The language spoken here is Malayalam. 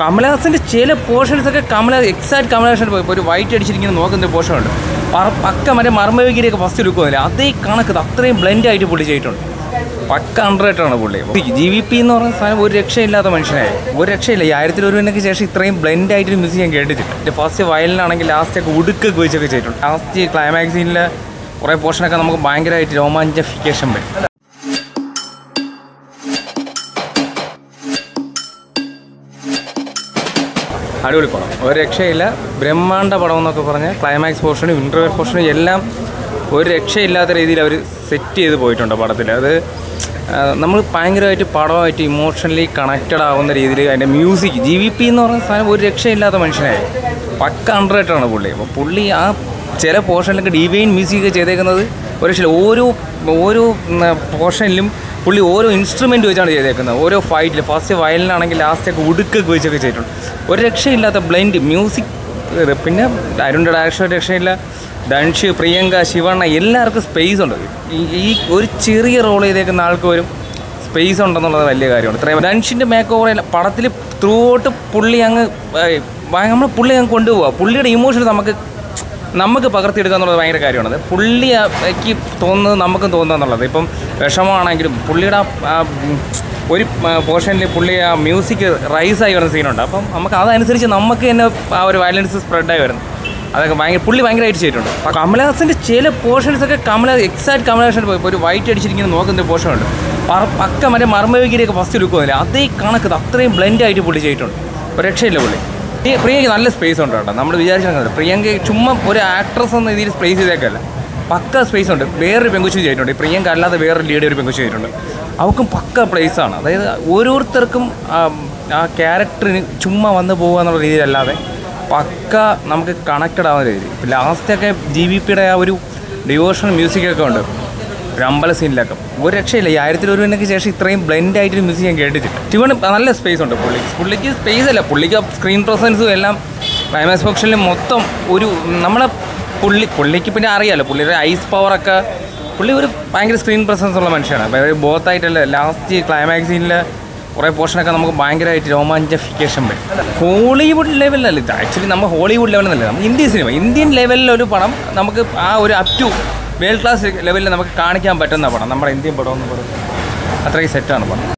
കമലഹാസൻ്റെ ചില പോർഷൻസ് ഒക്കെ കമല എക്സാക്ട് കമലഹാസൻ പോയി ഇപ്പോൾ ഒരു വൈറ്റ് അടിച്ചിരിക്കുന്ന നോക്കുന്ന ഒരു പോർഷൻ ഉണ്ട് പറ- പക്ക മറ്റേ മർമ്മവിഗിരിയൊക്കെ ഫസ്റ്റ് ലുക്ക് വന്നില്ല അതേ കണക്ക് ഇത് അത്രയും ബ്ലെൻഡ് ആയിട്ട് പുള്ളി ചെയ്തിട്ടുണ്ട് പക്ക അണ്ടർ ആണ് പുള്ളി ജി വി പി എന്ന് പറയുന്ന സാധനം ഒരു രക്ഷയില്ലാത്ത മനുഷ്യനായി ഒരു രക്ഷയില്ല ഈ ആയിരത്തിൽ ഒരുവിനൊക്കെ ശേഷം ഇത്രയും ബ്ലെൻഡ് ആയിട്ട് മ്യൂസിക് ഞാൻ കേട്ടിട്ടില്ല ഫസ്റ്റ് വയലിനാണെങ്കിൽ ലാസ്റ്റ് ഒക്കെ ഉടുക്കൊക്കെ വെച്ചൊക്കെ ചെയ്തിട്ടുണ്ട് ലാസ്റ്റ് ക്ലൈമാക്സ് സീനിലെ കുറേ പോർഷനൊക്കെ നമുക്ക് ഭയങ്കരമായിട്ട് രോമാഞ്ചഫിക്കേഷൻ വരും അടിപൊളി പടം ഒരു രക്ഷയില്ല ബ്രഹ്മാണ്ഡ പടം എന്നൊക്കെ പറഞ്ഞ് ക്ലൈമാക്സ് പോർഷനും ഇൻ്റർവെൽ പോർഷനും എല്ലാം ഒരു രക്ഷയില്ലാത്ത രീതിയിൽ അവർ സെറ്റ് ചെയ്ത് പോയിട്ടുണ്ട് പടത്തിൽ അത് നമ്മൾ ഭയങ്കരമായിട്ട് പടമായിട്ട് ഇമോഷണലി കണക്റ്റഡ് ആവുന്ന രീതിയിൽ അതിൻ്റെ മ്യൂസിക് ജി വി പി എന്ന് പറയുന്ന സാധനം ഒരു രക്ഷയില്ലാത്ത മനുഷ്യനായി പക്ക അണ്ടർ ആണ് പുള്ളി അപ്പോൾ പുള്ളി ആ ചില പോർഷനിലൊക്കെ ഡിവൈൻ മ്യൂസിക് ചെയ്തേക്കുന്നത് ഒരു രക്ഷയില്ല ഓരോ ഓരോ പോർഷനിലും പുള്ളി ഓരോ ഇൻസ്ട്രുമെൻ്റ് വെച്ചാണ് ചെയ്തേക്കുന്നത് ഓരോ ഫൈറ്റിൽ ഫസ്റ്റ് വയലിനാണെങ്കിൽ ലാസ്റ്റൊക്കെ ഉടുക്കൊക്കെ വെച്ചൊക്കെ ചെയ്തിട്ടുണ്ട് ഒരു രക്ഷയില്ലാത്ത ബ്ലൈൻഡ് മ്യൂസിക് പിന്നെ അരുണിൻ്റെ ഡയറക്ഷൻ ഒരു രക്ഷയില്ല ധൻഷ് പ്രിയങ്ക ശിവണ്ണ എല്ലാവർക്കും സ്പേസ് ഉണ്ട് ഈ- ഈ ഒരു ചെറിയ റോൾ ചെയ്തേക്കുന്ന ആൾക്ക് വരും സ്പേസ് ഉണ്ടെന്നുള്ളത് വലിയ കാര്യമാണ് ഇത്രയും ധൻഷിൻ്റെ മേക്ക് ഓവർ പടത്തിൽ ത്രൂ ഔട്ട് പുള്ളി അങ്ങ് നമ്മൾ പുള്ളി അങ്ങ് കൊണ്ടുപോവുക പുള്ളിയുടെ ഇമോഷൻ നമുക്ക് നമുക്ക് പകർത്തിയെടുക്കുക എന്നുള്ളത് ഭയങ്കര കാര്യമാണ് അത് പുള്ളിക്ക് തോന്നുന്നത് നമുക്കും തോന്നുക എന്നുള്ളത് ഇപ്പം വിഷമമാണെങ്കിലും പുള്ളിയുടെ ആ- ആ ഉം, ഒരു പോർഷനിൽ പുള്ളി ആ മ്യൂസിക് റൈസായി വരുന്ന സീനുണ്ട് അപ്പം നമുക്ക് അതനുസരിച്ച് നമുക്ക് തന്നെ ആ ഒരു വയലൻസ് സ്പ്രെഡായി വരുന്നു അതൊക്കെ ഭയങ്കര പുള്ളി ഭയങ്കരമായിട്ട് ചെയ്തിട്ടുണ്ട് അപ്പോൾ കമലഹാസൻ്റെ ചില പോർഷൻസ് ഒക്കെ കമല എക്സാക്ട് കമലഹാസൻ പോയി ഇപ്പോൾ ഒരു വൈറ്റ് അടിച്ചിരിക്കുന്ന നോക്കുന്ന ഒരു പോർഷൻ ഉണ്ട് പറ പക്ക മറ്റേ മർമ്മവിഗിരിയൊക്കെ ഫസ്റ്റ് ലുക്ക് വന്നില്ല അതേ കണക്ക് ഇത് അത്രയും ബ്ലെൻഡ് ആയിട്ട് പുള്ളി ചെയ്തിട്ടുണ്ട് ഒരു രക്ഷയില്ല പുള്ളി ഈ പ്രിയങ്കയ്ക്ക് നല്ല സ്പേസ് ഉണ്ട് കേട്ടോ നമ്മൾ വിചാരിച്ചാൽ പ്രിയങ്ക ചുമ്മാ ഒരു ആക്ട്രസ് എന്ന രീതിയിൽ സ്പേസ് ചെയ്തേക്കല്ല പക്ക സ്പേസ് ഉണ്ട് വേറൊരു പെങ്കുച്ചു ചെയ്തിട്ടുണ്ട് ഈ പ്രിയങ്ക അല്ലാതെ വേറൊരു ലീഡ് ഒരു പെങ്കുച്ചു ചെയ്തിട്ടുണ്ട് അവൾക്കും പക്ക place ആണ് അതായത് ഓരോരുത്തർക്കും ആ, ആ ക്യാരക്ടറിന് ചുമ്മാ വന്ന് പോകുക എന്നുള്ള രീതിയിലല്ലാതെ പക്ക നമുക്ക് കണക്റ്റഡ് ആവുന്ന രീതി ലാസ്റ്റൊക്കെ ജി വി പിയുടെ ആ ഒരു ഡിവോഷണൽ മ്യൂസിക്കൊക്കെ ഉണ്ട് ഒരു അമ്പല സീനിലൊക്കെ ഒരു രക്ഷയില്ല ഈ ആയിരത്തിൽ ഒരുവിനൊക്കെ ശേഷം ഇത്രയും ബ്ലെൻഡ് ആയിട്ടൊരു മ്യൂസിക് ഞാൻ കേട്ടിട്ടില്ല ശിവന് നല്ല സ്പേസ് ഉണ്ട് പുള്ളി പുള്ളിക്ക് സ്പേസ് അല്ല പുള്ളിക്ക് സ്ക്രീൻ പ്രസൻസും എല്ലാം ക്ലൈമാക്സ് ഫംഗ്ഷനിൽ മൊത്തം ഒരു നമ്മളെ പുള്ളി പുള്ളിക്ക് പിന്നെ അറിയാലോ പുള്ളിയുടെ ഐസ് പവറൊക്കെ പുള്ളി ഒരു ഭയങ്കര സ്ക്രീൻ പ്രസൻസ് ഉള്ള മനുഷ്യനാണ് അതായത് ബോത്തായിട്ടല്ല ലാസ്റ്റ് ക്ലൈമാക്സ് സീനിൽ കുറേ പോർഷനൊക്കെ നമുക്ക് ഭയങ്കരമായിട്ട് രോമാഞ്ചഫിക്കേഷൻ വരും ഹോളിവുഡ് ലെവലിലല്ല ഇത് ആക്ച്വലി നമ്മൾ ഹോളിവുഡ് ലെവലിലല്ല നമ്മൾ ഇന്ത്യൻ സിനിമ ഇന്ത്യൻ ലെവലിൽ ഒരു പടം നമുക്ക് ആ ഒരു അപ് ടു വേൾഡ് ക്ലാസ് ലെവലിൽ നമുക്ക് കാണിക്കാൻ പറ്റുന്ന പടം നമ്മുടെ ഇന്ത്യൻ പടം എന്ന് പറയുന്നത് അത്രയും സെറ്റാണ് പടം